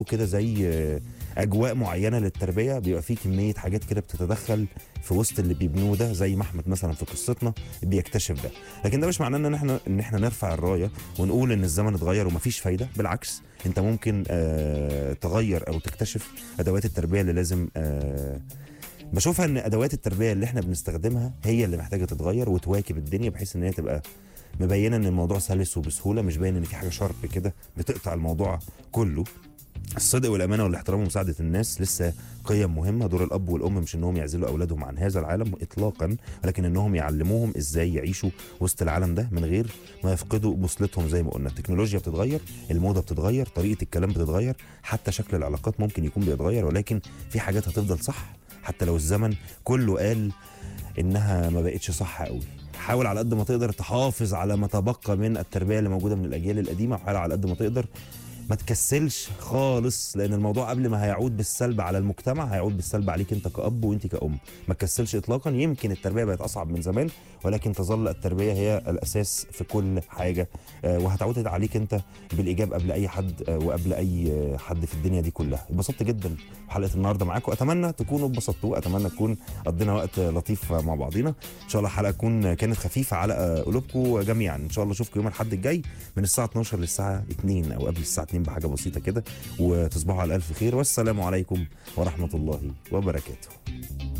كده زي آه، اجواء معينه للتربيه بيبقى فيه كميه حاجات كده بتتدخل في وسط اللي بيبنوه ده زي ما احمد مثلا في قصتنا بيكتشف ده لكن ده مش معناه ان احنا ان احنا نرفع الرايه ونقول ان الزمن اتغير ومفيش فايده بالعكس انت ممكن آه تغير او تكتشف ادوات التربيه اللي لازم آه بشوفها ان ادوات التربيه اللي احنا بنستخدمها هي اللي محتاجه تتغير وتواكب الدنيا بحيث ان هي تبقى مبينه ان الموضوع سلس وبسهوله مش باين ان في حاجه شرط كده بتقطع الموضوع كله الصدق والامانه والاحترام ومساعده الناس لسه قيم مهمه دور الاب والام مش انهم يعزلوا اولادهم عن هذا العالم اطلاقا ولكن انهم يعلموهم ازاي يعيشوا وسط العالم ده من غير ما يفقدوا بوصلتهم زي ما قلنا التكنولوجيا بتتغير الموضه بتتغير طريقه الكلام بتتغير حتى شكل العلاقات ممكن يكون بيتغير ولكن في حاجات هتفضل صح حتى لو الزمن كله قال انها ما بقتش صح قوي حاول على قد ما تقدر تحافظ على ما تبقى من التربيه اللي موجوده من الاجيال القديمه وحاول على قد ما تقدر ما تكسلش خالص لان الموضوع قبل ما هيعود بالسلب على المجتمع هيعود بالسلب عليك انت كاب وانت كأم ما تكسلش اطلاقا يمكن التربيه بقت اصعب من زمان ولكن تظل التربيه هي الاساس في كل حاجه آه، وهتعود عليك انت بالايجاب قبل اي حد آه، وقبل اي آه، حد في الدنيا دي كلها اتبسطت جدا بحلقه النهارده معاكم اتمنى تكونوا اتبسطتوا اتمنى نكون قضينا وقت لطيف مع بعضينا ان شاء الله الحلقه تكون كانت خفيفه على آه، قلوبكم جميعا ان شاء الله اشوفكم يوم الاحد الجاي من الساعه 12 للساعه 2 او قبل الساعه 2 بحاجه بسيطه كده وتصبحوا على الف خير والسلام عليكم ورحمه الله وبركاته